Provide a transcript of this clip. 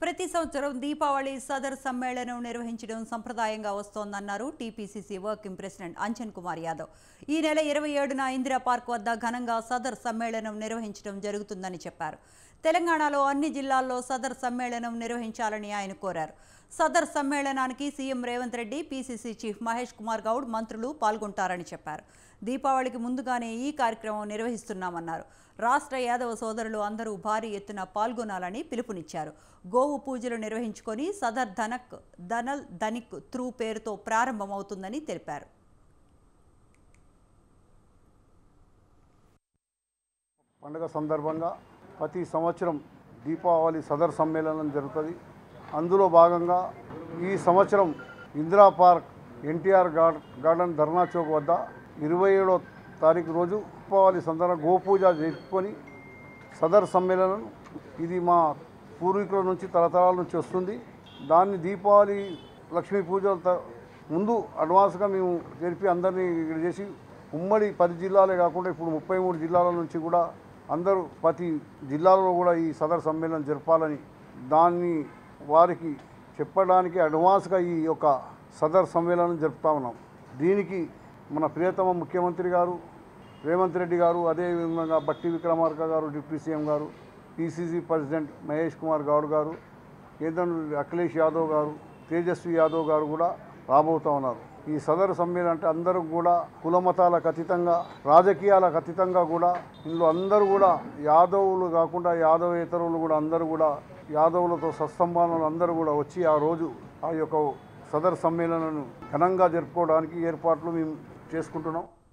ప్రతి సంవత్సరం దీపావళి సదర్ సమ్మేళనం నిర్వహించడం సంప్రదాయంగా వస్తోందన్నారు TPCC working president Anjan Kumar Yadav ఈ నెల ఇరవై ఏడున ఇందిరా పార్క్ వద్ద ఘనంగా సదర్ సమ్మేళనం నిర్వహించడం జరుగుతుందని చెప్పారు తెలంగాణలో అన్ని జిల్లాల్లో సదర్ సమ్మేళనం నిర్వహించాలని ఆయన కోరారు సదర్ సమ్మేళనానికి CM Revanth Reddy PCC chief Mahesh Kumar Goud మంత్రులు పాల్గొంటారని చెప్పారు దీపావళికి ముందుగానే ఈ కార్యక్రమం నిర్వహిస్తున్నామన్నారు రాష్ట్ర యాదవ సోదరులు అందరూ భారీ ఎత్తున పాల్గొనాలని పిలుపునిచ్చారు గోవు పూజలు నిర్వహించుకొని సదర్ ధనక్ ధనల్ ధనిక్ త్రూ పేరుతో ప్రారంభమవుతుందని తెలిపారు పండుగ సందర్భంగా ప్రతి సంవత్సరం దీపావళి సదర్ సమ్మేళనం జరుగుతుంది అందులో భాగంగా ఈ సంవత్సరం ఇందిరా పార్క్ ఎన్టీఆర్ గార్ గార్డెన్ ధర్నా చౌక్ వద్ద ఇరవై ఏడో తారీఖు రోజు దీపావళి సందర్భంగా గోపూజ జరుపుకొని సదర్ సమ్మేళనం ఇది మా పూర్వీకుల నుంచి తరతరాల నుంచి వస్తుంది దాన్ని దీపావళి లక్ష్మీ పూజ త- ముందు అడ్వాన్స్గా మేము జరిపి అందరినీ ఇక్కడ చేసి ఉమ్మడి పది జిల్లాలే కాకుండా ఇప్పుడు ముప్పై మూడు జిల్లాల నుంచి కూడా అందరూ ప్రతి జిల్లాలో కూడా ఈ సదర్ సమ్మేళనం జరపాలని దాన్ని వారికి చెప్పడానికి అడ్వాన్స్గా ఈ యొక్క సదర్ సమ్మేళనం జరుపుతా ఉన్నాం దీనికి మన ప్రియతమ ముఖ్యమంత్రి గారు రేవంత్ రెడ్డి గారు అదేవిధంగా బట్టి విక్రమార్క గారు డిప్యూటీ సీఎం గారు పిసిసి ప్రెసిడెంట్ మహేష్ కుమార్ గౌడ్ గారు కేంద్ర నుండి అఖిలేష్ యాదవ్ గారు తేజస్వి యాదవ్ గారు కూడా రాబోతూ ఉన్నారు ఈ సదరు సమ్మేళనం అంటే అందరూ కూడా కుల మతాలకు అతీతంగా రాజకీయాలకు అతీతంగా కూడా ఇందులో అందరూ కూడా యాదవులు కాకుండా యాదవేతరులు కూడా అందరూ కూడా యాదవులతో సత్సంబంధాలు అందరూ కూడా వచ్చి ఆ రోజు ఆ యొక్క సదర్ సమ్మేళనాన్ని ఘనంగా జరుపుకోవడానికి ఏర్పాట్లు మేము చేసుకుంటున్నాం